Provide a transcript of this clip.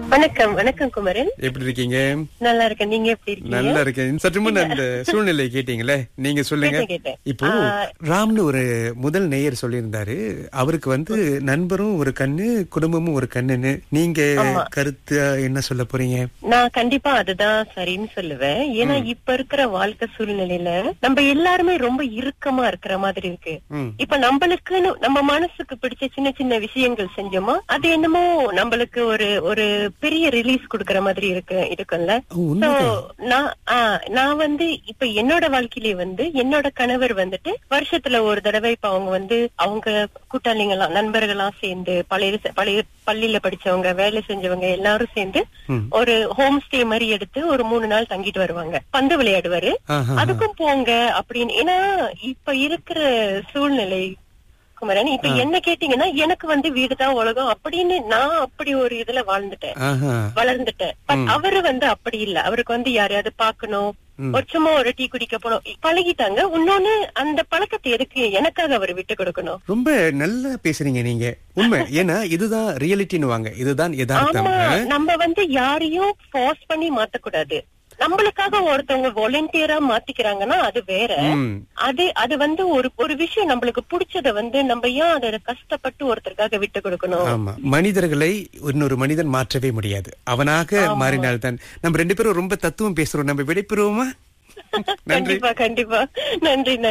வணக்கம் வணக்கம் குமரன் எப்படி இருக்கீங்க நல்லா இருக்கேன் நீங்க எப்படி இருக்கீங்க நல்லா இருக்கேன் சற்று முன் அந்த சூழ்நிலை கேட்டீங்களே நீங்க சொல்லுங்க கேட்டேன், கேட்டேன். இப்போ ராம்னு ஒரு முதல் நேயர் சொல்லியிருந்தாரு அவருக்கு வந்து நண்பரும் ஒரு கண்ணு குடும்பமும் ஒரு கண்ணுன்னு நீங்க கருத்து என்ன சொல்ல போறீங்க நான் கண்டிப்பா அதுதான் சரின்னு சொல்லுவேன் ஏன்னா இப்ப இருக்கிற வாழ்க்கை சூழ்நிலையில நம்ம எல்லாருமே ரொம்ப இறுக்கமா இருக்கிற மாதிரி இருக்கு ம். இப்ப நம்மளுக்குன்னு நம்ம மனசுக்கு பிடிச்ச சின்ன சின்ன விஷயங்கள் செஞ்சோமா அது என்னமோ நம்மளுக்கு ஒரு ஒரு பெரிய ரிலீஸ் கொடுக்கற மாதிரி இருக்கு இருக்கும்ல ஓ, உண்மைதான். So, நான் ஆ, நான் வந்து இப்ப என்னோட வாழ்க்கையிலே வந்து என்னோட கணவர் வந்துட்டு வருஷத்துல ஒரு தடவை இப்ப அவங்க வந்து அவங்க கூட்டாளிங்களாம் நண்பர்களாம் சேர்ந்து பழைய பழைய பள்ளியில படிச்சவங்க வேலை செஞ்சவங்க எல்லாரும் சேர்ந்து ம். ஒரு ஹோம் ஸ்டே மாதிரி எடுத்து ஒரு மூணு நாள் தங்கிட்டு வருவாங்க பந்து விளையாடுவாரு ஆஹா. அதுக்கும் போங்க அப்படின்னு ஏன்னா இப்ப இருக்கிற சூழ்நிலை குமரன் இப்ப என்ன கேட்டீங்கன்னா எனக்கு வந்து வீடுதான் உலகம் அப்படின்னு நான் அப்படி ஒரு இதுல வாழ்ந்துட்டேன் ஆஹா. வளர்ந்துட்டேன் பட் அவரு வந்து அப்படி இல்ல அவருக்கு வந்து யாரையாவது பாக்கணும் ஒரு சும்மா ஒரு டீ குடிக்க போனோம் பழகிட்டாங்க இன்னொன்னு அந்த பழக்கத்தை எதுக்கு எனக்காக அவர் விட்டு கொடுக்கணும் ரொம்ப நல்லா பேசுறீங்க நீங்க உண்மை ஏன்னா இதுதான் ரியாலிட்டின்னு வாங்க இதுதான் யதார்த்தம் ஆமா நம்ம வந்து யாரையும் ஃபோர்ஸ் பண்ணி மாத்தக்கூடாது நம்மளுக்காக ஒருத்தவங்க வாலண்டியரா மாத்திக்கிறாங்கன்னா அது வேற ம். அது அது வந்து ஒரு ஒரு விஷயம் நம்மளுக்கு பிடிச்சத வந்து நம்ம ஏன் அதை கஷ்டப்பட்டு ஒருத்தருக்காக விட்டு கொடுக்கணும் ஆமா மனிதர்களை இன்னொரு மனிதன் மாற்றவே முடியாது அவனாக மாறினால்தான் நம்ம ரெண்டு பேரும் ரொம்ப தத்துவம் பேசுறோம் நம்ம விடைபெறுவோமா நன்றி கண்டிப்பா கண்டிப்பா நன்றி நன்றி